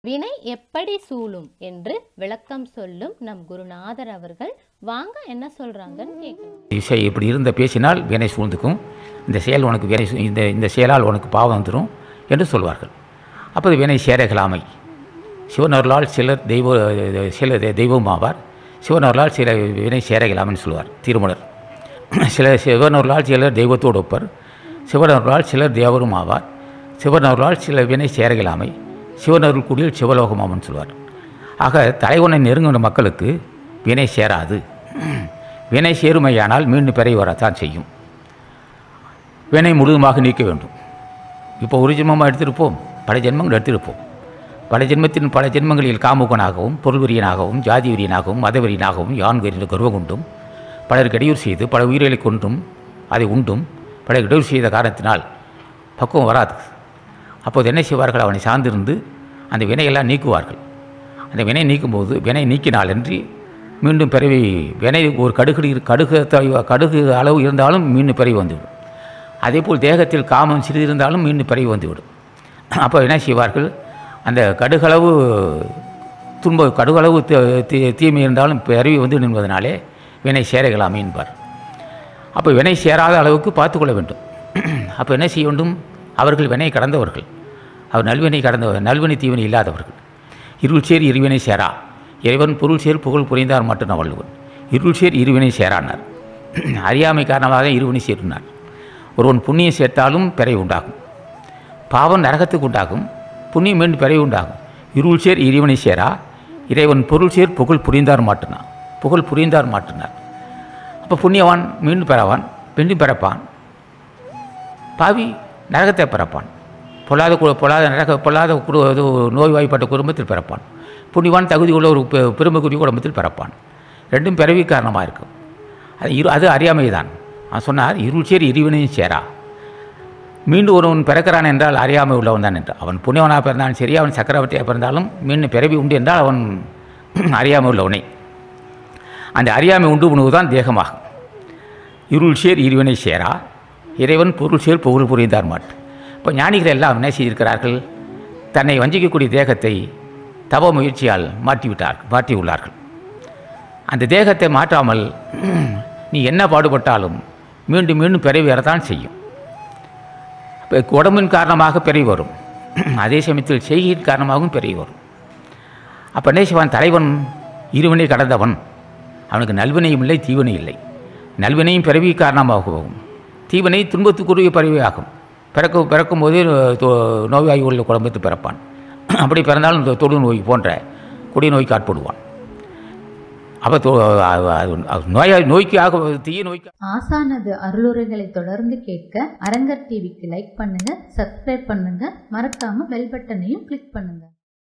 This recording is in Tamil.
வினை எப்படி சூழும் என்று விளக்கம் சொல்லும் நம் குருநாதர் அவர்கள் வாங்க என்ன சொல்றாங்கன்னு கேட்கலாம் இசை இப்படி இருந்த பேசினால் வினை சூழ்ந்துக்கும் இந்த செயல் உனக்கு வினை சூ- இந்த இந்த செயலால் உனக்கு பாவம் வந்துடும் என்று சொல்வார்கள் அப்போது வினை சேரகலாமை சிவனருளால் சிலர் தெய்வ சில தெய்வம் ஆவார் சிவனருளால் சில வினை சேரகலாம்னு சொல்வார் திருமலர் சில சிவனருளால் சிலர் தெய்வத்தோடு ஒப்பர் சிவனருளால் சிலர் தேவரும் ஆவார் சிவனருளால் சில வினை சேரகலாமை சிவனருள் கூடிய சிவலோகமாமன் சொல்வார் ஆக தலைவனை நெருங்கின மக்களுக்கு வினை சேராது வினை சேருமையானால் மீண்டும் பிறை வரத்தான் செய்யும் வினை முழுதுமாக நீக்க வேண்டும் இப்போ ஒரு ஜென்மமாக எடுத்திருப்போம் பல ஜென்மங்கள் எடுத்திருப்போம் பல ஜென்மத்தின் பல ஜென்மங்களில் காமுகனாகவும் பொருள்வரியனாகவும் ஜாதி வெறியனாகவும் மதவெறியனாகவும் யான் கருந்த கர்வம் கொண்டும் பலருக்கு இடையூறு செய்து பல உயிர்களை கொண்டும் அதை உண்டும் பல இடையூறு செய்த காரணத்தினால் பக்குவம் வராது அப்போது என்ன செய்வார்கள் அவனை சார்ந்திருந்து அந்த வினையெல்லாம் நீக்குவார்கள் அந்த வினை நீக்கும்போது வினை நீக்கினாலன்றி மீண்டும் பிறவி வினை ஒரு கடுகு கடுகு த- கடுகு அளவு இருந்தாலும் மீண்டும் பிறவி வந்துவிடும் அதேபோல் தேகத்தில் காமம் சிறிது இருந்தாலும் மீண்டும் பிறவி வந்துவிடும் அப்போ என்ன செய்வார்கள் அந்த கடுகளவு துன்ப கடுகளவு தீ- தீ- தீமை இருந்தாலும் பிறவி வந்து என்பதனாலே வினை சேரகலாமே என்பார் அப்போ வினை சேராத அளவுக்கு பார்த்துக்கொள்ள வேண்டும் அப்போ என்ன செய்ய வேண்டும் அவர்கள் வினை கடந்தவர்கள் அவர் நல்வினை கடந்தவர் நல்வினை தீவினை இல்லாதவர்கள் இருள் சேர் இருவினை சேரா இறைவன் பொருள் சேர் புகழ் புரிந்தார் மட்டும் நான் வள்ளுவன் இருள் சேர் இருவினை சேரானார் அறியாமை காரணமாக இருவினை சேர்னார் ஒருவன் புண்ணியம் சேர்த்தாலும் பிறை உண்டாகும் பாவம் நரகத்துக்கு உண்டாகும் புண்ணியம் மீண்டும் பிறவி உண்டாகும் இருள் சேர் இறைவனை சேரா இறைவன் பொருள் சேர் புகழ் புரிந்தார் மாட்டினான் புகழ் புரிந்தார் மாட்டினார் அப்போ புண்ணியவான் மீண்டும் பிறவான் மீண்டும் பிறப்பான் பாவி நரகத்தை பிறப்பான் பொல்லாத கு பொல்லாத நரக பொல்லாத குடு இது நோய்வாய்ப்பட்ட குடும்பத்தில் பிறப்பான் புண்ணியவான் தகுதி உள்ள ஒரு பெ- பெருமைக்குரிய குடும்பத்தில் பிறப்பான் ரெண்டும் பிறவி காரணமாக இருக்கும் அது இரு அது அறியாமை தான் அவன் சொன்னார் இருள் சேர் இருவினையும் சேரா மீண்டும் ஒருவன் பிறக்கிறான் என்றால் அறியாமை உள்ளவன் தான் என்றார் அவன் புண்ணியவனாக பிறந்தாலும் சரி அவன் சக்கரவர்த்தியாக பிறந்தாலும் மீண்டும் பிறவி உண்டு என்றால் அவன் அறியாமை உள்ளவனே அந்த அறியாமை உண்டு உணவுதான் தேகமாகும் இருள் சேர் இருவினை சேரா இறைவன் பொருள் சேர் புகழ் புரிந்தார் மாட்டு இப்போ ஞானிகள் எல்லாம் என்ன செய்திருக்கிறார்கள் தன்னை வஞ்சிக்கக்கூடிய தேகத்தை தவ முயற்சியால் மாற்றிவிட்டார் மாற்றியுள்ளார்கள் அந்த தேகத்தை மாற்றாமல் நீ என்ன பாடுபட்டாலும் மீண்டும் மீண்டும் பிறவி வரத்தான் செய்யும் இப்போ உடம்பின் காரணமாக பிறவி வரும் அதே சமயத்தில் செய்கையின் காரணமாகவும் பிறவி வரும் அப்போ என்ன செய்வான் தலைவன் இருவினை கடந்தவன் அவனுக்கு நல்வினையும் இல்லை தீவினை இல்லை நல்வினையும் பிறவி காரணமாகவும் தீவினை துன்பத்துக்குரிய பிறவியாகும் பிறக்க பிறக்கும் போதே நோய்வாய் உள்ள குடும்பத்தில் பிறப்பான் அப்படி பிறந்தாலும் இந்த தொழு நோய் போன்ற கொடிய நோய்க்கு ஆட்படுவான் அப்போ தொ- அது- அது நோயா நோய்க்கு ஆக தீய நோய்க்கு ஆசானது அருளுரைகளை தொடர்ந்து கேட்க அரங்கர் டிவிக்கு லைக் பண்ணுங்க சப்ஸ்கிரைப் பண்ணுங்க மறக்காம பெல் பட்டனையும் கிளிக் பண்ணுங்க